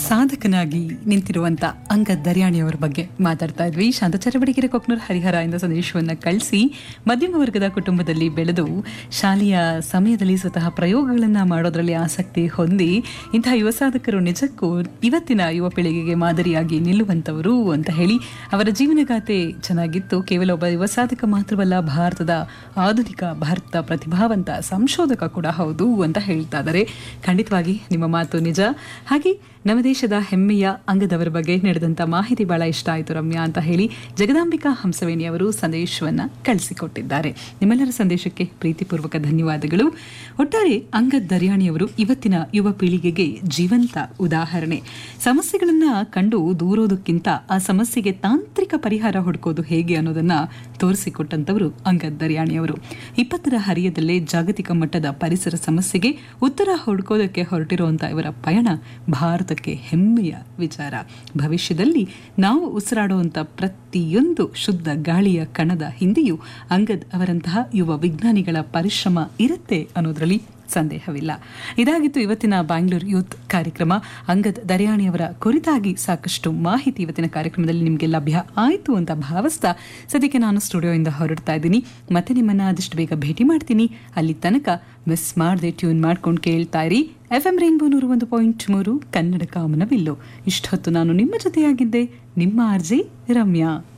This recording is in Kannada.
ಸಾಧಕನಾಗಿ ನಿಂತಿರುವಂತ ಅಂಗದ್ ದರ್ಯಾಣಿಯವರ ಬಗ್ಗೆ ಮಾತಾಡ್ತಾ ಇದ್ವಿ ಶಾಂತ ಚರಬಡಿಗೆರೆ ಕೊಕ್ನೂರ್ ಹರಿಹರ ಇಂದ ಸಂದೇಶವನ್ನ ಕಳಿಸಿ ಮಧ್ಯಮ ವರ್ಗದ ಕುಟುಂಬದಲ್ಲಿ ಬೆಳೆದು ಶಾಲೆಯ ಸಮಯದಲ್ಲಿ ಸ್ವತಃ ಪ್ರಯೋಗಗಳನ್ನ ಮಾಡೋದ್ರಲ್ಲಿ ಆಸಕ್ತಿ ಹೊಂದಿ ಇಂತಹ ಯುವ ಸಾಧಕರು ನಿಜಕ್ಕೂ ಇವತ್ತಿನ ಯುವ ಪೀಳಿಗೆಗೆ ಮಾದರಿಯಾಗಿ ನಿಲ್ಲುವಂತವರು ಅಂತ ಹೇಳಿ ಅವರ ಜೀವನಗಾಥೆ ಚೆನ್ನಾಗಿತ್ತು ಕೇವಲ ಒಬ್ಬ ಯುವ ಸಾಧಕ ಮಾತ್ರವಲ್ಲ ಭಾರತದ ಆಧುನಿಕ ಭಾರತ ಪ್ರತಿಭಾವಂತ ಸಂಶೋಧಕ ಕೂಡ ಹೌದು ಅಂತ ಹೇಳ್ತಾ ಇದ್ದಾರೆ ಖಂಡಿತವಾಗಿ ನಿಮ್ಮ ಮಾತು ನಿಜ ಹಾಗೆ ನಮ್ಮ ದೇಶದ ಹೆಮ್ಮೆಯ ಅಂಗದವರ ಬಗ್ಗೆ ನಡೆದಂತ ಮಾಹಿತಿ ಬಹಳ ಇಷ್ಟ ಆಯಿತು ರಮ್ಯಾ ಅಂತ ಹೇಳಿ ಜಗದಾಂಬಿಕಾ ಹಂಸವೇಣಿ ಅವರು ಸಂದೇಶವನ್ನ ಕಳಿಸಿಕೊಟ್ಟಿದ್ದಾರೆ ನಿಮ್ಮೆಲ್ಲರ ಸಂದೇಶಕ್ಕೆ ಪ್ರೀತಿಪೂರ್ವಕ ಧನ್ಯವಾದಗಳು ಒಟ್ಟಾರೆ ಅಂಗದ್ ದರ್ಯಾಣಿಯವರು ಇವತ್ತಿನ ಯುವ ಪೀಳಿಗೆಗೆ ಜೀವಂತ ಉದಾಹರಣೆ ಸಮಸ್ಯೆಗಳನ್ನ ಕಂಡು ದೂರೋದಕ್ಕಿಂತ ಆ ಸಮಸ್ಯೆಗೆ ತಾಂತ್ರಿಕ ಪರಿಹಾರ ಹುಡುಕೋದು ಹೇಗೆ ಅನ್ನೋದನ್ನ ತೋರಿಸಿಕೊಟ್ಟಂತವರು ಅಂಗದ್ ದರ್ಯಾಣಿಯವರು ಇಪ್ಪತ್ತರ ಹರಿಯದಲ್ಲೇ ಜಾಗತಿಕ ಮಟ್ಟದ ಪರಿಸರ ಸಮಸ್ಯೆಗೆ ಉತ್ತರ ಹುಡುಕೋದಕ್ಕೆ ಹೊರಟಿರುವಂತ ಇವರ ಪಯಣ ಭಾರತಕ್ಕೆ ಹೆಮ್ಮೆಯ ವಿಚಾರ ಭವಿಷ್ಯದಲ್ಲಿ ನಾವು ಉಸಿರಾಡುವಂತ ಪ್ರತಿಯೊಂದು ಶುದ್ಧ ಗಾಳಿಯ ಕಣದ ಹಿಂದೆಯೂ ಅಂಗದ್ ಅವರಂತಹ ಯುವ ವಿಜ್ಞಾನಿಗಳ ಪರಿಶ್ರಮ ಇರುತ್ತೆ ಅನ್ನೋದ್ರಲ್ಲಿ ಸಂದೇಹವಿಲ್ಲ ಇದಾಗಿತ್ತು ಇವತ್ತಿನ ಬ್ಯಾಂಗ್ಳೂರ್ ಯೂತ್ ಕಾರ್ಯಕ್ರಮ ಅಂಗದ್ ದರ್ಯಾಣಿಯವರ ಕುರಿತಾಗಿ ಸಾಕಷ್ಟು ಮಾಹಿತಿ ಇವತ್ತಿನ ಕಾರ್ಯಕ್ರಮದಲ್ಲಿ ನಿಮಗೆ ಲಭ್ಯ ಆಯಿತು ಅಂತ ಭಾವಿಸ್ತಾ ಸದ್ಯಕ್ಕೆ ನಾನು ಸ್ಟುಡಿಯೋಯಿಂದ ಹೊರಡ್ತಾ ಇದ್ದೀನಿ ಮತ್ತೆ ನಿಮ್ಮನ್ನ ಆದಷ್ಟು ಬೇಗ ಭೇಟಿ ಮಾಡ್ತೀನಿ ಅಲ್ಲಿ ತನಕ ಮಿಸ್ ಮಾಡದೆ ಟ್ಯೂನ್ ಮಾಡ್ಕೊಂಡು ಕೇಳ್ತಾ ಇರಿ ಎಫ್ ಎಂ ರೈನ್ಬೋ ನೂರು ಒಂದು ಪಾಯಿಂಟ್ ಮೂರು ಕನ್ನಡ ಕಾಮನವಿಲ್ಲು ಇಷ್ಟೊತ್ತು ನಾನು ನಿಮ್ಮ ಜೊತೆಯಾಗಿದ್ದೆ ನಿಮ್ಮ ಆರ್ಜೆ ರಮ್ಯಾ